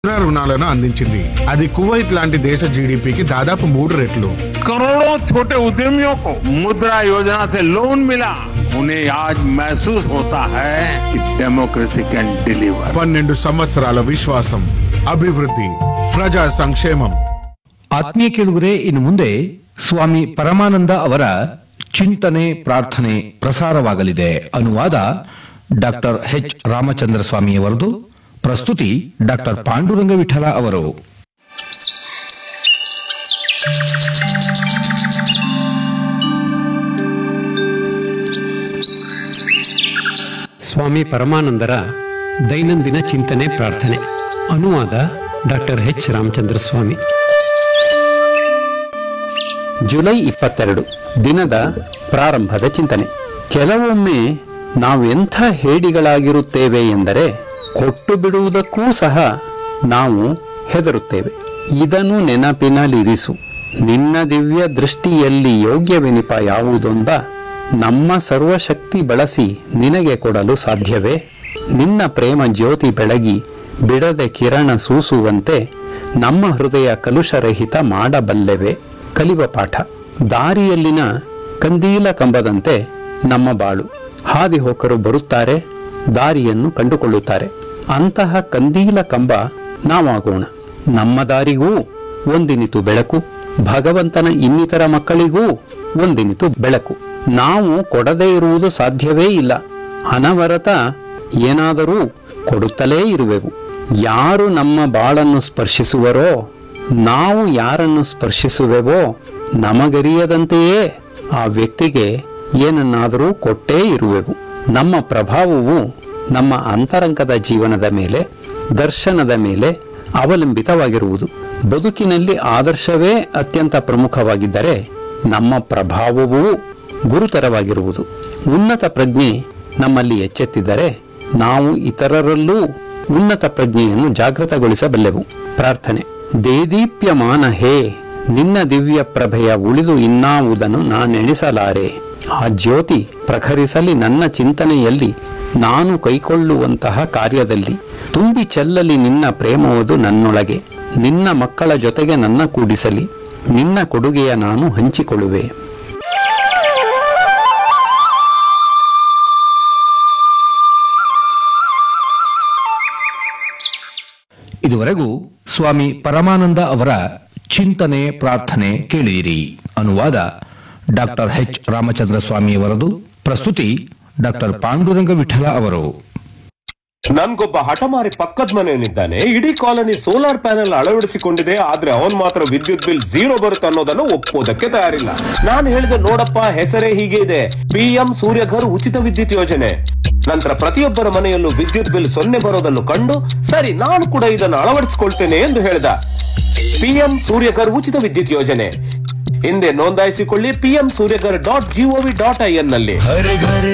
ముద్రా రుణాలను అందించింది అది కువైట్ లాంటి దేశ జీడిపికి దాదాపు మూడు రెట్లు करोड़ों छोटे उद्यमियों को मुद्रा योजना से लोन मिला उन्हें आज महसूस होता है कि डेमोक्रेसी कैन डिलीवर పన్నెండు సంవత్సరాల విశ్వాసం అభివృద్ధి ప్రజా సంక్షేమం ಆತ್ಮೀಯ ಕೇಳುಗರೆ ಇನ್ನು ಮುಂದೆ ಸ್ವಾಮಿ ಪರಮಾನಂದ ಅವರ ಚಿಂತನೆ ಪ್ರಾರ್ಥನೆ ಪ್ರಸಾರವಾಗಲಿದೆ ಅನುವಾದ ಡಾಕ್ಟರ್ ಎಚ್ ರಾಮಚಂದ್ರ ಸ್ವಾಮಿಯವರದು ಪ್ರಸ್ತುತಿ ಡಾಕ್ಟರ್ ಪಾಂಡುರಂಗ ವಿಠಲ ಅವರು ಸ್ವಾಮಿ ಪರಮಾನಂದರ ದೈನಂದಿನ ಚಿಂತನೆ ಪ್ರಾರ್ಥನೆ ಅನುವಾದ doctor H Ramachandra Swami July ಇಪ್ಪತ್ತೆರಡು ದಿನದ ಪ್ರಾರಂಭದ ಚಿಂತನೆ ಕೆಲವೊಮ್ಮೆ ನಾವೆಂಥ ಹೇಡಿಗಳಾಗಿರುತ್ತೇವೆ ಎಂದರೆ ಕೊಟ್ಟು ಬಿಡುವುದಕ್ಕೂ ಸಹ ನಾವು ಹೆದರುತ್ತೇವೆ ಇದನ್ನು ನೆನಪಿನಲ್ಲಿರಿಸು ನಿನ್ನ ದಿವ್ಯ ದೃಷ್ಟಿಯಲ್ಲಿ ಯೋಗ್ಯವೆನಿಪ ಯಾವುದೊಂದ ನಮ್ಮ ಸರ್ವಶಕ್ತಿ ಬಳಸಿ ನಿನಗೆ ಕೊಡಲು ಸಾಧ್ಯವೇ ನಿನ್ನ ಪ್ರೇಮ ಜ್ಯೋತಿ ಬೆಳಗಿ ಬಿಡದೆ ಕಿರಣ ಸೂಸುವಂತೆ ನಮ್ಮ ಹೃದಯ ಕಲುಷರಹಿತ ಮಾಡಬಲ್ಲೆವೆ ಕಲಿವ ಪಾಠ ದಾರಿಯಲ್ಲಿನ ಕಂದೀಲ ಕಂಬದಂತೆ ನಮ್ಮ ಬಾಳು ಹಾದಿಹೋಕರು ಬರುತ್ತಾರೆ ದಾರಿಯನ್ನು ಕಂಡುಕೊಳ್ಳುತ್ತಾರೆ ಅಂತಹ ಕಂದೀಲ ಕಂಬ ನಾವಾಗೋಣ ನಮ್ಮ ದಾರಿಗೂ ಒಂದಿನಿತು ಬೆಳಕು ಭಗವಂತನ ಇನ್ನಿತರ ಮಕ್ಕಳಿಗೂ ಒಂದಿನಿತು ಬೆಳಕು ನಾವು ಕೊಡದೇ ಇರುವುದು ಸಾಧ್ಯವೇ ಇಲ್ಲ ಅನವರತ ಏನಾದರೂ ಕೊಡುತ್ತಲೇ ಇರುವೆವು ಯಾರು ನಮ್ಮ ಬಾಳನ್ನು ಸ್ಪರ್ಶಿಸುವರೋ ನಾವು ಯಾರನ್ನು ಸ್ಪರ್ಶಿಸುವೆವೋ ನಮಗರಿಯದಂತೆಯೇ ಆ ವ್ಯಕ್ತಿಗೆ ಏನನ್ನಾದರೂ ಕೊಟ್ಟೇ ಇರುವೆವು ನಮ್ಮ ಪ್ರಭಾವವು ನಮ್ಮ ಅಂತರಂಗದ ಜೀವನದ ಮೇಲೆ ದರ್ಶನದ ಮೇಲೆ ಅವಲಂಬಿತವಾಗಿರುವುದು ಬದುಕಿನಲ್ಲಿ ಆದರ್ಶವೇ ಅತ್ಯಂತ ಪ್ರಮುಖವಾಗಿದ್ದರೆ ನಮ್ಮ ಪ್ರಭಾವವೂ ಗುರುತರವಾಗಿರುವುದು ಉನ್ನತ ಪ್ರಜ್ಞೆ ನಮ್ಮಲ್ಲಿ ಎಚ್ಚೆತ್ತಿದ್ದರೆ ನಾವು ಇತರರಲ್ಲೂ ಉನ್ನತ ಪ್ರಜ್ಞೆಯನ್ನು ಜಾಗೃತಗೊಳಿಸಬಲ್ಲೆವು ಪ್ರಾರ್ಥನೆ ದೇದೀಪ್ಯಮಾನ ಹೇ ನಿನ್ನ ದಿವ್ಯ ಪ್ರಭೆಯ ಉಳಿದು ಇನ್ನಾವುದನ್ನು ನಾನೆಣಿಸಲಾರೆ ಆ ಜ್ಯೋತಿ ಪ್ರಖರಿಸಲಿ ನನ್ನ ಚಿಂತನೆಯಲ್ಲಿ ನಾನು ಕೈಕೊಳ್ಳುವಂತಹ ಕಾರ್ಯದಲ್ಲಿ ತುಂಬಿ ಚೆಲ್ಲಲಿ ನಿನ್ನ ಪ್ರೇಮವದು ನನ್ನೊಳಗೆ ನಿನ್ನ ಮಕ್ಕಳ ಜೊತೆಗೆ ನನ್ನ ಕೂಡಿಸಲಿ ನಿನ್ನ ಕೊಡುಗೆಯ ನಾನು ಹಂಚಿಕೊಳ್ಳುವೆ ಇದುವರೆಗೂ ಸ್ವಾಮಿ ಪರಮಾನಂದ ಅವರ ಚಿಂತನೆ ಪ್ರಾರ್ಥನೆ ಕೇಳಿದಿರಿ ಅನುವಾದ ಡಾಕ್ಟರ್ ಎಚ್ ರಾಮಚಂದ್ರ ಸ್ವಾಮಿಯವರದು ಪ್ರಸ್ತುತಿ ಡಾಕ್ಟರ್ ಪಾಂಡುರಂಗ ವಿಠಲ ಅವರು ನನ್ಗೊಬ್ಬ ಹಠಮಾರಿ ಪಕ್ಕದ ಮನೆಯಲ್ಲಿದ್ದಾನೆ ಇಡೀ ಕಾಲನಿ ಸೋಲಾರ್ ಪ್ಯಾನೆಲ್ ಅಳವಡಿಸಿಕೊಂಡಿದೆ ಆದ್ರೆ ಅವನ್ ಮಾತ್ರ ವಿದ್ಯುತ್ ಬಿಲ್ ಝೀರೋ ಬರುತ್ತೆ ಅನ್ನೋದನ್ನು ಒಪ್ಪೋದಕ್ಕೆ ತಯಾರಿಲ್ಲ ನಾನು ಹೇಳಿದೆ ನೋಡಪ್ಪ ಹೆಸರೇ ಹೀಗೆ ಇದೆ ಪಿಎಂ ಸೂರ್ಯಘರ್ ಉಚಿತ ವಿದ್ಯುತ್ ಯೋಜನೆ ನಂತರ ಪ್ರತಿಯೊಬ್ಬರ ಮನೆಯಲ್ಲೂ ವಿದ್ಯುತ್ ಬಿಲ್ ಸೊನ್ನೆ ಬರೋದನ್ನು ಕಂಡು ಸರಿ ನಾನು ಕೂಡ ಇದನ್ನು ಅಳವಡಿಸಿಕೊಳ್ತೇನೆ ಎಂದು ಹೇಳಿದ ಪಿಎಂ ಸೂರ್ಯಘರ್ ಉಚಿತ ವಿದ್ಯುತ್ ಯೋಜನೆ ಹಿಂದೆ ನೋಂದಾಯಿಸಿಕೊಳ್ಳಿ PM Suryaghar dot GOV dot I N ನಲ್ಲಿ